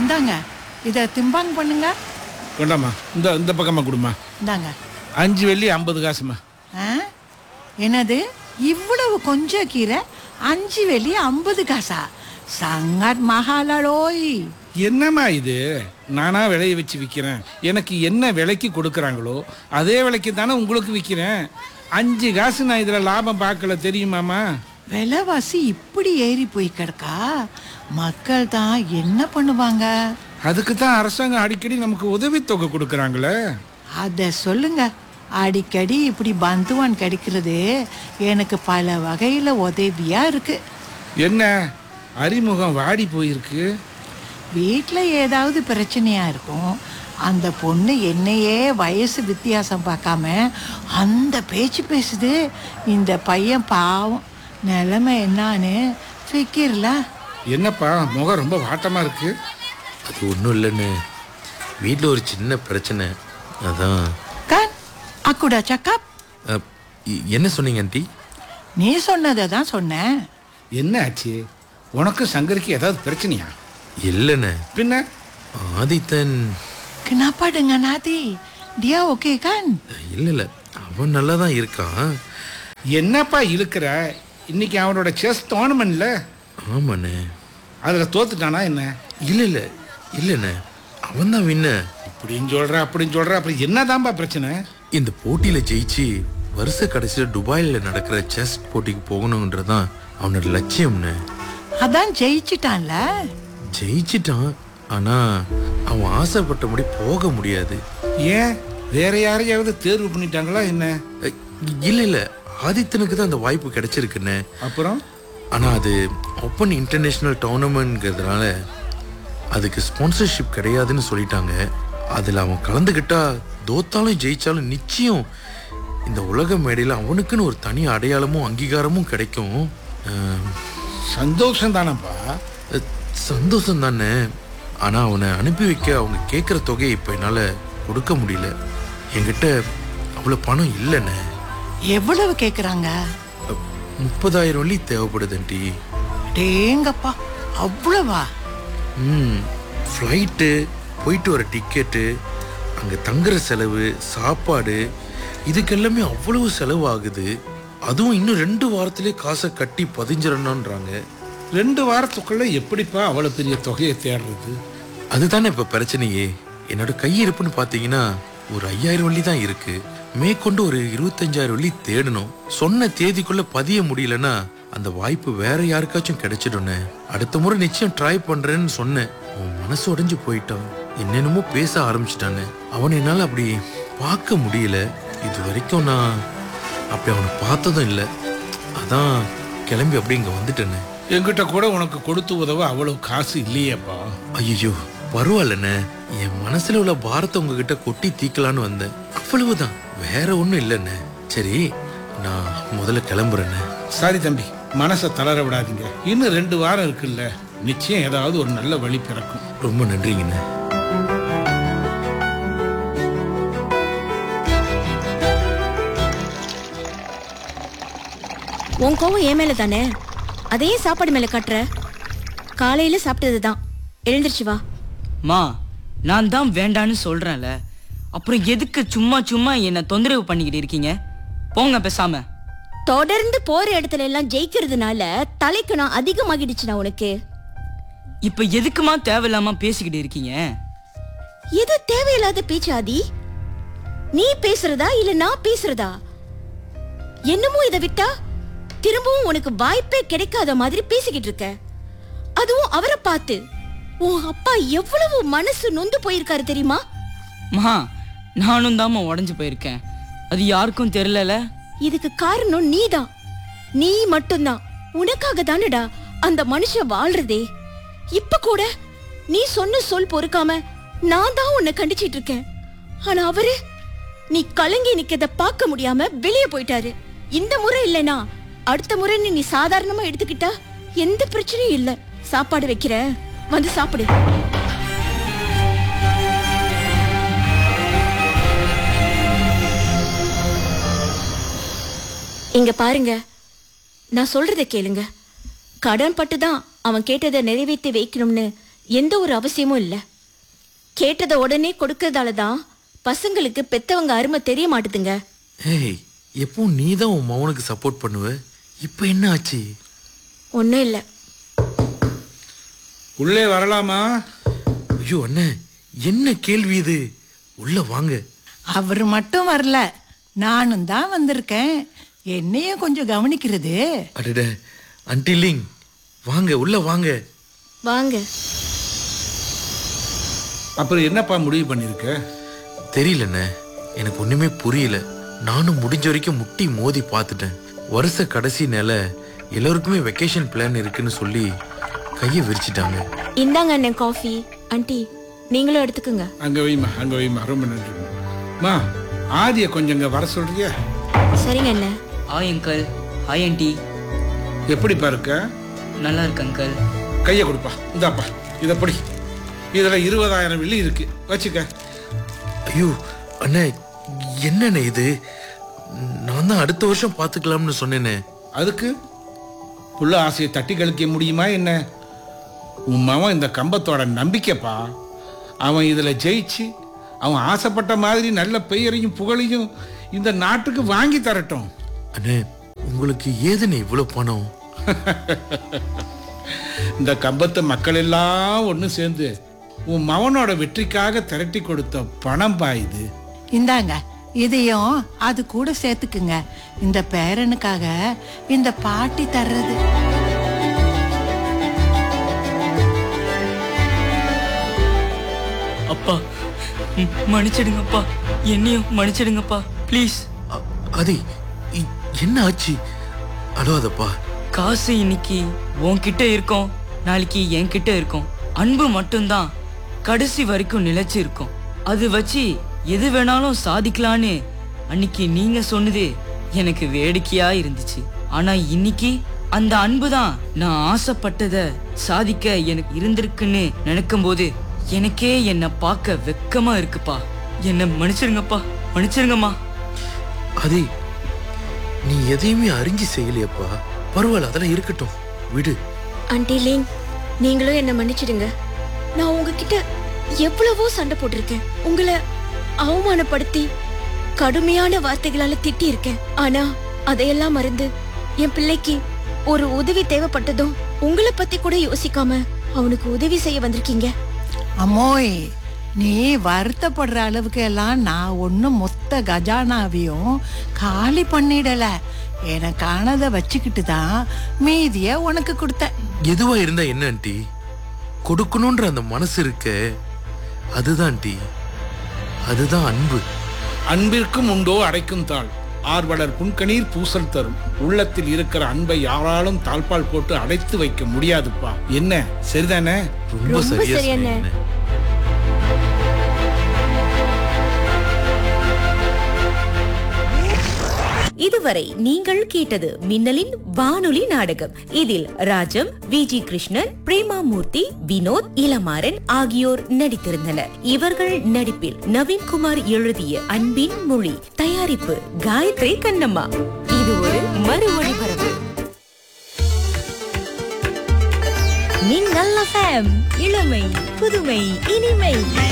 இந்தாங்க இதை திம்பாங் பண்ணுங்க கொண்டாம்மா இந்த இந்த பக்கமாக கொடுமா இந்தாங்க அஞ்சு வெள்ளி ஐம்பது காசுமா ஆ? என்னது இவ்வளவு கொஞ்சம் கீரை அஞ்சு வெளி ஐம்பது காசா சங்கட் மகாலோய் என்னம்மா இது நானா விலையை வச்சு விற்கிறேன் எனக்கு என்ன விலைக்கு கொடுக்குறாங்களோ அதே விலைக்கு தானே உங்களுக்கு விற்கிறேன் அஞ்சு காசு நான் இதில் லாபம் பார்க்கல தெரியுமாம்மா விலைவாசி இப்படி ஏறி போய் கிடக்கா மக்கள் தான் என்ன பண்ணுவாங்க அதுக்கு தான் அரசாங்கம் அடிக்கடி நமக்கு உதவித்தொகை கொடுக்குறாங்களே அத சொல்லுங்க அடிக்கடி இப்படி பந்துவான் கிடைக்கிறது எனக்கு பல வகையில உதவியா இருக்கு என்ன அறிமுகம் வாடி போயிருக்கு வீட்டில் ஏதாவது பிரச்சனையா இருக்கும் அந்த பொண்ணு என்னையே வயசு வித்தியாசம் பார்க்காம அந்த பேச்சு பேசுது இந்த பையன் பாவம் நிலைமை என்னான்னு ஃபிக்கிர்ல என்னப்பா முகம் ரொம்ப வாட்டமாக இருக்கு அது ஒன்றும் இல்லைன்னு வீட்டில் ஒரு சின்ன பிரச்சனை அதான் கண் அக்குடா சக்கப் அ, இ- என்ன சொன்னீங்க ஆண்டி நீ சொன்னதை தான் சொன்னேன் என்ன ஆச்சு உனக்கு சங்கருக்கு ஏதாவது பிரச்சனையா இல்லைண்ணே பின்ன ஆதித்தன் கிணப்பாடுங்க நாதி டியா ஓகே கண் இல்லை இல்லை அவன் நல்லா தான் இருக்கான் என்னப்பா இழுக்கிற இன்னைக்கு அவனோட செஸ் டோர்னமெண்ட்ல ஆமாண்ணே அதில் தோத்துட்டானா என்ன இல்லை இல்லை இல்லைண்ணே அவன் தான் வின்ன இப்படின்னு சொல்ற அப்படின்னு சொல்ற அப்புறம் என்னதான்பா பிரச்சனை இந்த போட்டியில் ஜெயிச்சு வருஷ கடைசியில் துபாயில் நடக்கிற செஸ் போட்டிக்கு போகணுன்றதான் அவனோட லட்சியம்னு அதான் ஜெயிச்சிட்டான்ல ஜெயிச்சிட்டான் ஆனா அவன் ஆசைப்பட்டபடி போக முடியாது ஏன் வேற யாரையாவது தேர்வு பண்ணிட்டாங்களா என்ன அ, இல்ல இல்ல ஆதித்தனுக்கு தான் அந்த வாய்ப்பு கிடைச்சிருக்குன்னு அப்புறம் ஆனா அது ஓப்பன் இன்டர்நேஷனல் டோர்னமெண்ட்ங்கிறதுனால அதுக்கு ஸ்பான்சர்ஷிப் கிடையாதுன்னு சொல்லிட்டாங்க அதுல அவன் கலந்துக்கிட்டா தோத்தாலும் ஜெயிச்சாலும் நிச்சயம் இந்த உலக மேடையில் அவனுக்குன்னு ஒரு தனி அடையாளமும் அங்கீகாரமும் கிடைக்கும் அஹ், சந்தோஷம் தானப்பா அஹ், சந்தோஷம் தானே ஆனா அவனை அனுப்பி வைக்க அவங்க கேட்குற தொகையை இப்போ என்னால் கொடுக்க முடியல என்கிட்ட அவ்வளோ பணம் இல்லைண்ணே எவ்வளவு கேக்குறாங்க அஹ், முப்பதாயிரம் வள்ளி தேவைப்படுதுன்டி டேங்கப்பா அவ்வளவா ம் ஃப்ளைட்டு போயிட்டு வர டிக்கெட்டு அங்கே தங்குற செலவு சாப்பாடு இதுக்கெல்லாமே அவ்வளவு செலவு ஆகுது அதுவும் இன்னும் ரெண்டு வாரத்திலே காசை கட்டி பதிஞ்சிடணுன்றாங்க ரெண்டு வாரத்துக்குள்ள எப்படிப்பா அவ்வளவு பெரிய தொகையை தேடுறது அதுதானே இப்போ பிரச்சனையே என்னோட கையிருப்புன்னு பார்த்தீங்கன்னா ஒரு ஐயாயிரம் வள்ளி தான் இருக்கு மேற்கொண்டு ஒரு இருபத்தஞ்சாயிரம் வள்ளி தேடணும் சொன்ன தேதிக்குள்ள பதிய முடியலன்னா அந்த வாய்ப்பு வேற யாருக்காச்சும் கிடைச்சிடும்னே அடுத்த முறை நிச்சயம் ட்ரை பண்றேன்னு சொன்னேன் அவன் மனசு உடைஞ்சு போயிட்டான் என்னென்னமோ பேச ஆரம்பிச்சிட்டானே அவனை என்னால் அப்படி பார்க்க முடியல இது வரைக்கும் நான் அப்படி அவனை பார்த்ததும் இல்லை அதான் கிளம்பி அப்படி இங்கே வந்துட்டேனே என்கிட்ட கூட உனக்கு கொடுத்து உதவ அவ்வளவு காசு இல்லையேப்பா ஐயோ பரவாயில்லண்ணே என் மனசுல உள்ள பாரத்தை உங்ககிட்ட கொட்டி தீக்கலான்னு வந்தேன் அவ்வளவுதான் வேற ஒண்ணும் இல்லைண்ணே சரி நான் முதல்ல கிளம்புறேண்ணே சரி தம்பி மனசை தளர விடாதீங்க இன்னும் ரெண்டு வாரம் இருக்குல்ல நிச்சயம் ஏதாவது ஒரு நல்ல வழி பிறக்கும் ரொம்ப நன்றிங்கண்ணே உன் கோவம் என் மேல தானே அதே சாப்பாடு மேல கட்டுற காலையில சாப்பிட்டது தான் எழுந்திருச்சு வா மா நான் தான் வேண்டான்னு சொல்றேன்ல அப்புறம் எதுக்கு சும்மா சும்மா என்ன தொந்தரவு பண்ணிக்கிட்டு இருக்கீங்க போங்க பேசாம தொடர்ந்து போற இடத்துல எல்லாம் ஜெயிக்கிறதுனால தலைக்கு நான் அதிகமாகிடுச்சுனா உனக்கு இப்ப எதுக்குமா தேவையில்லாம பேசிக்கிட்டு இருக்கீங்க எது தேவையில்லாத பேச்சு ஆதி நீ பேசுறதா இல்ல நான் பேசுறதா என்னமோ இதை விட்டா திரும்பவும் உனக்கு வாய்ப்பே கிடைக்காத மாதிரி பேசிக்கிட்டு இருக்க அதுவும் அவரை பார்த்து உன் அப்பா எவ்வளவு மனசு நொந்து போயிருக்காரு தெரியுமா மா நானும் தாம்மா உடஞ்சு போயிருக்கேன் அது யாருக்கும் தெரியலல இதுக்கு காரணம் நீதான் நீ மட்டும்தான் உனக்காக தானடா அந்த மனுஷன் வாழ்றதே இப்ப கூட நீ சொன்ன சொல் பொறுக்காம நான் தான் உன்னை கண்டிச்சிட்டு இருக்கேன் ஆனா அவரு நீ கலங்கி நிக்கத பார்க்க முடியாம வெளியே போயிட்டாரு இந்த முறை இல்லனா அடுத்த முறை நீ சாதாரணமா எடுத்துக்கிட்டா எந்த பிரச்சனையும் இல்ல சாப்பாடு வைக்கிற வந்து சாப்பிடு இங்க பாருங்க நான் சொல்றத கேளுங்க கடன் பட்டு தான் அவன் கேட்டதை நிறைவேற்றி வைக்கணும்னு எந்த ஒரு அவசியமும் இல்ல கேட்டத உடனே கொடுக்கறதால தான் பசங்களுக்கு பெத்தவங்க அருமை தெரிய மாட்டுதுங்க ஏய் எப்போ நீ தான் உன் மவனுக்கு சப்போர்ட் பண்ணுவ இப்போ என்ன ஆச்சு ஒன்றும் இல்லை உள்ளே வரலாமா ஐயோ அண்ணே என்ன கேள்வி இது உள்ள வாங்க அவர் மட்டும் வரல நானும் தான் வந்திருக்கேன் என்னையும் கொஞ்சம் கவனிக்கிறது அடட அன்டிலிங் வாங்க உள்ள வாங்க வாங்க அப்புறம் என்னப்பா முடிவு பண்ணிருக்க தெரியலண்ணே எனக்கு ஒண்ணுமே புரியல நானும் முடிஞ்ச வரைக்கும் முட்டி மோதி பார்த்துட்டேன் வருஷ கடைசி நில எல்லோருக்குமே வெக்கேஷன் பிளான் இருக்குன்னு சொல்லி கையை விரிச்சிட்டாங்க இந்தாங்க அண்ணன் காஃபி ஆண்டி நீங்களும் எடுத்துக்கோங்க அங்க வைமா அங்க வைமா ரொம்ப நன்றி மா ஆதிய கொஞ்சம் இங்க வர சொல்றியா சரிங்க அண்ணன் ஹாய் அங்கிள் ஹாய் ஆண்டி எப்படிப்பா இருக்க நல்லா இருக்கு அங்கிள் கையை கொடுப்பா இந்தாப்பா இதை பிடி இதுல இருபதாயிரம் வெள்ளி இருக்கு வச்சுக்க ஐயோ அண்ணே என்னண்ணே இது நான் தான் அடுத்த வருஷம் பார்த்துக்கலாம்னு சொன்னேனே அதுக்கு புள்ள ஆசையை தட்டி கழிக்க முடியுமா என்ன உன் மவன் இந்த கம்பத்தோட நம்பிக்கைப்பா அவன் இதுல ஜெயிச்சு அவன் ஆசைப்பட்ட மாதிரி நல்ல பெயரையும் புகழையும் இந்த நாட்டுக்கு வாங்கி தரட்டும் அண்ணே உங்களுக்கு ஏதுண்ணே இவ்வளோ பணம் இந்த கம்பத்து மக்கள் எல்லாம் ஒன்று சேர்ந்து உன் மவனோட வெற்றிக்காக திரட்டி கொடுத்த பணம் பா இது இந்தாங்க இதையும் அது கூட சேர்த்துக்குங்க இந்த பேரனுக்காக இந்த பாட்டி தர்றது அப்பா ம், மன்னிச்சிடுங்கப்பா என்னையும் மன்னிச்சிடுங்கப்பா ப்ளீஸ் அ- அதி இ- என்ன ஆச்சு அழுவாதப்பா காசு இன்னைக்கு உன்கிட்ட இருக்கும் நாளைக்கு என்கிட்ட இருக்கும் அன்பு மட்டும்தான் கடைசி வரைக்கும் நிலைச்சு இருக்கும் அது வச்சு எது வேணாலும் சாதிக்கலான்னு அன்னைக்கு நீங்க சொன்னது எனக்கு வேடிக்கையா இருந்துச்சு ஆனா இன்னைக்கு அந்த அன்பு தான் நான் ஆசைப்பட்டத சாதிக்க எனக்கு இருந்திருக்குன்னு நினைக்கும் போது எனக்கே என்ன பார்க்க வெக்கமா இருக்குப்பா என்ன மன்னிச்சிருங்கப்பா மன்னிச்சிருங்கம்மா அதி நீ எதையுமே அறிஞ்சு செய்யலையப்பா பரவாயில்ல அதெல்லாம் இருக்கட்டும் விடு ஆண்டி லிங் நீங்களும் என்ன மன்னிச்சிடுங்க நான் உங்ககிட்ட எவ்வளவோ சண்டை போட்டிருக்கேன் உங்களை அவமானப்படுத்தி கடுமையான வார்த்தைகளால திட்டி இருக்கேன் ஆனா அதையெல்லாம் மறந்து என் பிள்ளைக்கு ஒரு உதவி தேவைப்பட்டதும் உங்களை பத்தி கூட யோசிக்காம அவனுக்கு உதவி செய்ய வந்திருக்கீங்க அம்மோய் நீ வருத்தப்படுற அளவுக்கு எல்லாம் நான் ஒன்றும் மொத்த கஜானாவையும் காலி பண்ணிடல எனக்கானதை வச்சுக்கிட்டு தான் மீதிய உனக்கு கொடுத்தேன் எதுவா இருந்தா என்ன ஆண்டி கொடுக்கணுன்ற அந்த மனசு இருக்க அதுதான் ஆண்டி அதுதான் அன்பு அன்பிற்கும் உண்டோ அடைக்கும் தாள் ஆர்வலர் புன்கணீர் பூசல் தரும் உள்ளத்தில் இருக்கிற அன்பை யாராலும் தாழ்பால் போட்டு அடைத்து வைக்க முடியாதுப்பா என்ன சரிதானே ரொம்ப ரொம்ப சரியா சரி அண்ணே. சொன்னீங்க இதுவரை நீங்கள் கேட்டது மின்னலின் வானொலி நாடகம் இதில் ராஜம் விஜி கிருஷ்ணன் பிரேமாமூர்த்தி வினோத் இளமாறன் ஆகியோர் நடித்திருந்தனர் இவர்கள் நடிப்பில் நவீன்குமார் எழுதிய அன்பின் மொழி தயாரிப்பு காயத்ரி கண்ணம்மா இது ஒரு மறு ஒளிபரப்பு மின்னல் FM. இளமை புதுமை இனிமை